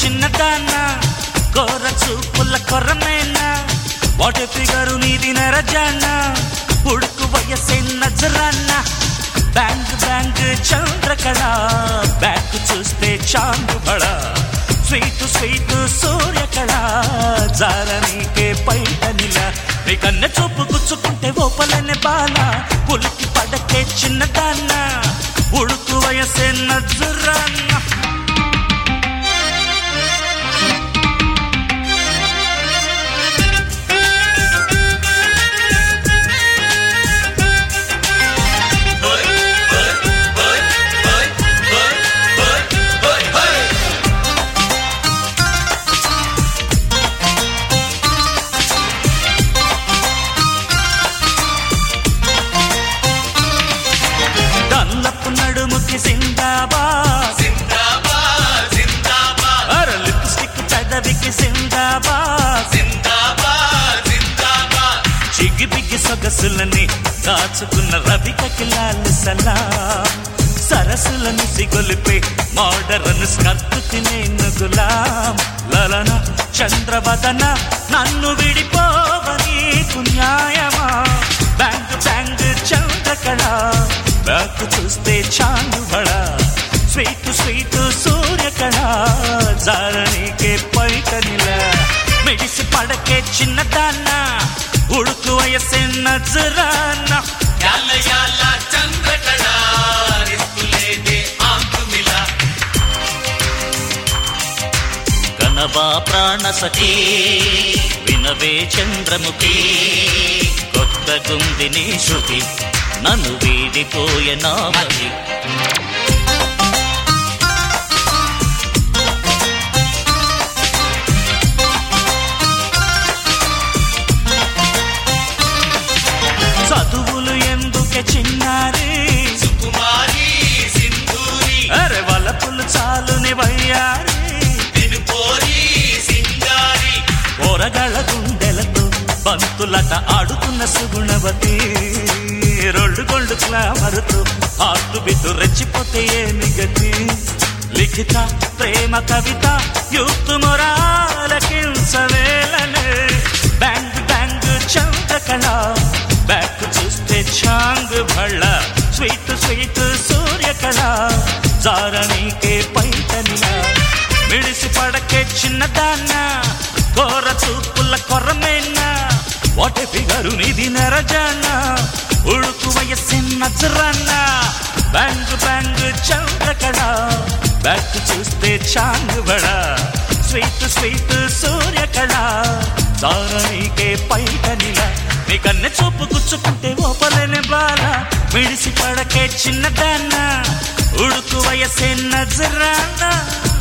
చిన్నదాన్న కోర చూపుల కొరమేనా వాటి ఫిగరు నీది నరజాన్న ఉడుకు వయసే నజరాన్న బ్యాంగ్ బ్యాంగ్ చంద్రకళ బ్యాక్ చూస్తే చాందు బడ స్వీట్ స్వీట్ సూర్యకళ జార నీకే పైట నిల నీ కన్నె చూపు గుచ్చుకుంటే ఓపలనే బాల ఉలికి పడకే చిన్నదాన్న ఉడుకు వయసే నజరాన్న డల్లపు నడుముకి సిందాబాద్ జిందాబాద్ జిందాబాద్ అర లిప్స్టిక్ పెదవికి సిందాబాద్ జిందాబాద్ జిందాబాద్ చిగి బిగి సొగసులని దాచుకున్న రవికకి లాల్ సలాం సరస్సులను సిగొలిపే మోడరన్ స్కర్తు తినేను గులాం లలన చంద్రవదన నన్ను విడిపోవని న్యాయమా బ్యాంగ్ బ్యాంగ్ చంద్రకళ బ్యాక్ చూస్తే చాందు బడ స్వీట్ స్వీట్ సూర్యకళ జారణికే పైట నిల మిడిసి పడకే చిన్నదాన్న ఉడుకు వయసే నజరాన్న యాల యాల చంద్రకళ రిస్తులేదే ఆంకుమిల కనవా ప్రాణ సఖీ వినవే చంద్రముఖి కొత్త గుందిని శృతి నన్ను వీడిపోయే నామది చదువులు ఎందుకే చిన్నారి సుకుమారి సింధూరి అరే వలపులు చాలుని వయ్యారి తిరుపోరి సింగారి ఓరగళ్ళ గుండెలతో బంతులట ఆడుతున్న సుగుణవతి రొళ్ళు గొళ్ళు క్లామరుతో ఆటు బిడ్డు రెచ్చిపోతే ఏమి గతి లిఖిత ప్రేమ కవిత యూత్ మొరాలకించవేలనే బ్యాంగ్ బ్యాంగ్ చంద్రకళ బ్యాక్ చూస్తే చాంగ్ భళ్ళ స్వీట్ స్వీట్ సూర్యకళ జారణీకే పైటనిలా మిడిసి పడకే చిన్నదాన్న కోర చూపుల కొరమేనా వాటి ఫిగరు నిధి నరజాన ఉడుకు వయస్సు నజరాన్న బ్యాంగ్ బ్యాంగ్ చంద్రకళ బ్యాక్ చూస్తే చాంగ్ బడ స్వీట్ స్వీట్ సూర్యకళ దారణికే పైటనిల నీ కన్నె చూపు గుచ్చుకుంటే ఓపలేని బాల మిడిసి పడకే చిన్నదాన్న ఉడుకు వయసే నజరాన్న